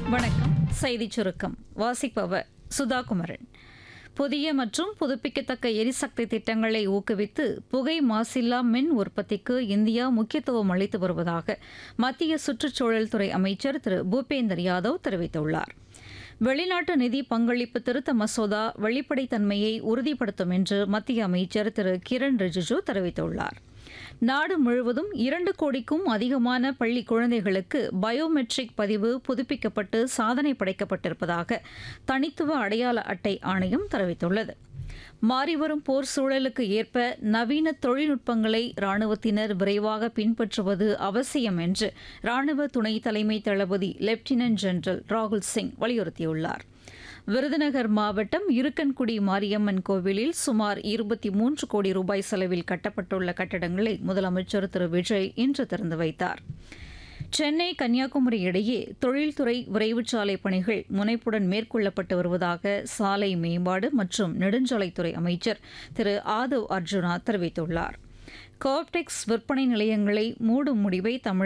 வணக்கம் செய்திச் சுருக்கம் வாசிப்பவர் சுதா குமரன் புதிய மற்றும் புதுப்பிக்கத்தக்க எரிசக்தி திட்டங்களை ஊக்குவித்து புகை மாசில்லா மின் உற்பத்திக்கு இந்தியா முக்கியத்துவம் அளித்து வருவதாக மத்திய சுற்றுச்சூழல் துறை அமைச்சர் திரு பூபேந்தர் யாதவ் தெரிவித்துள்ளார் வெளிநாட்டு நிதி பங்களிப்பு திருத்த மசோதா வெளிப்படைத்தன்மையை உறுதிப்படுத்தும் என்று மத்திய அமைச்சர் திரு கிரண் ரிஜிஜு தெரிவித்துள்ளார் நாடு முழுவதும் இரண்டு கோடிக்கும் அதிகமான பள்ளி குழந்தைகளுக்கு பயோமெட்ரிக் பதிவு புதுப்பிக்கப்பட்டு சாதனை படைக்கப்பட்டிருப்பதாக தனித்துவ அடையாள அட்டை ஆணையம் தெரிவித்துள்ளது மாறிவரும் போர் சூழலுக்கு ஏற்ப நவீன தொழில்நுட்பங்களை ராணுவத்தினர் விரைவாக பின்பற்றுவது அவசியம் என்று ராணுவ துணை தலைமை தளபதி லெப்டினன்ட் ஜெனரல் ராகுல் சிங் வலியுறுத்தியுள்ளார் விருதுநகர் மாவட்டம் இருக்கன்குடி மாரியம்மன் கோவிலில் சுமார் இருபத்தி மூன்று கோடி ரூபாய் செலவில் கட்டப்பட்டுள்ள கட்டடங்களை முதலமைச்சர் திரு விஜய் இன்று திறந்து வைத்தார் சென்னை கன்னியாகுமரி இடையே தொழில்துறை விரைவுச்சாலை பணிகள் முனைப்புடன் மேற்கொள்ளப்பட்டு வருவதாக சாலை மேம்பாடு மற்றும் நெடுஞ்சாலைத்துறை அமைச்சர் திரு ஆதவ் அர்ஜுனா தெரிவித்துள்ளார் கோப்டெக்ஸ் விற்பனை நிலையங்களை மூடும் முடிவை தமிழக